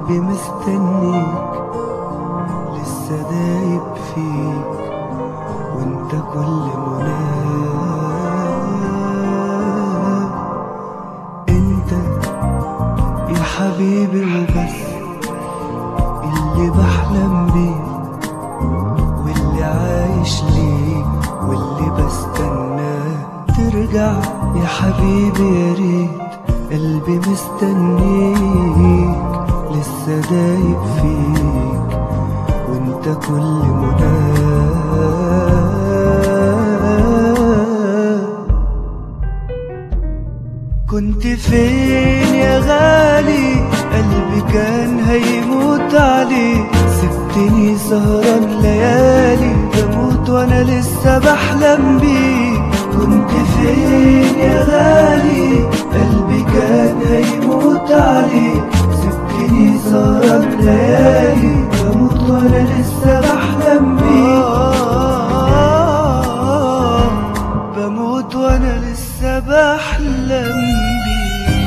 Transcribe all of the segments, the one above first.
قلبي مستنيك لسه دايب فيك وانت كل مناه انت يا حبيبي وبس اللي بحلم بيه واللي عايش ليه واللي بستناه ترجع يا حبيبي يا ريت قلبي مستنيك لسه دايب فيك وانت كل مناه كنت فين يا غالي قلبي كان هيموت عليك سبتني سهران ليالي بموت وانا لسه بحلم بيك كنت فين يا غالي قلبي كان هيموت عليك سبتني سهران ليالي بموت وانا لسه بحلم بيك بموت وانا لسه بحلم بيك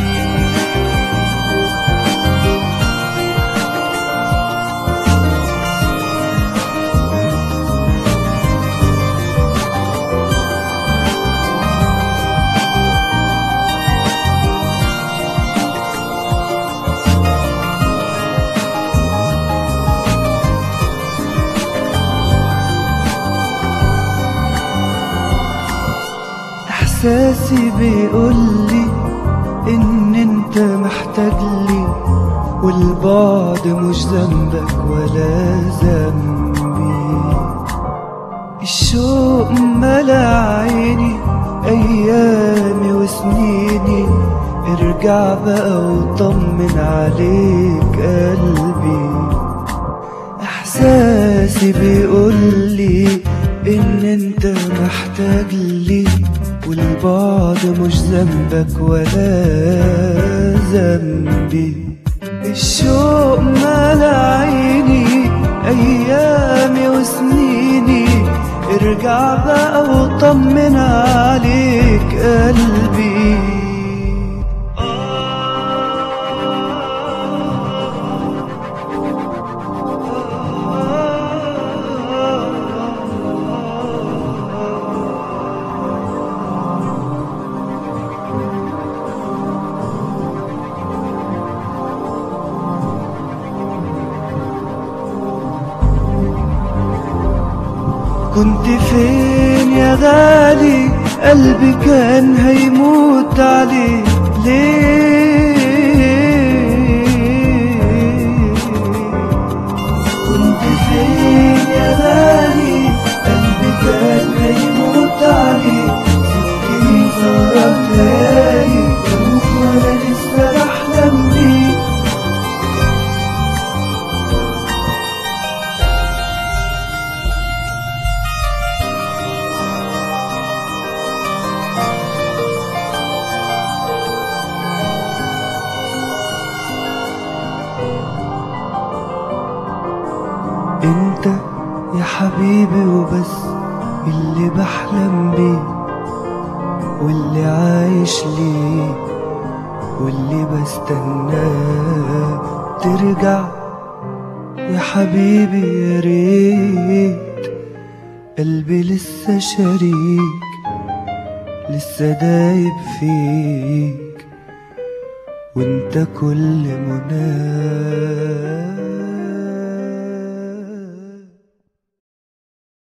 احساسي بيقولي ان انت محتاج لي والبعد مش ذنبك ولا ذنبي الشوق ملا عيني ايامي وسنيني ارجع بقى وطمن عليك قلبي احساسي بيقولي ان انت محتاج لي والبعد مش ذنبك ولا ذنبي الشوق ملا عيني ايامي وسنيني ارجع بقى وطمن عليك قلبي كنت فين يا غالي قلبي كان هيموت عليك ليه كنت فين يا غالي قلبي كان هيموت عليك سبتني سهران ليالي بموت وانا لسه بحلم بيك انت يا حبيبي وبس اللي بحلم بيه واللي عايش ليه واللي بستناه ترجع يا حبيبي يا ريت قلبي لسه شريك لسه دايب فيك وانت كل مناه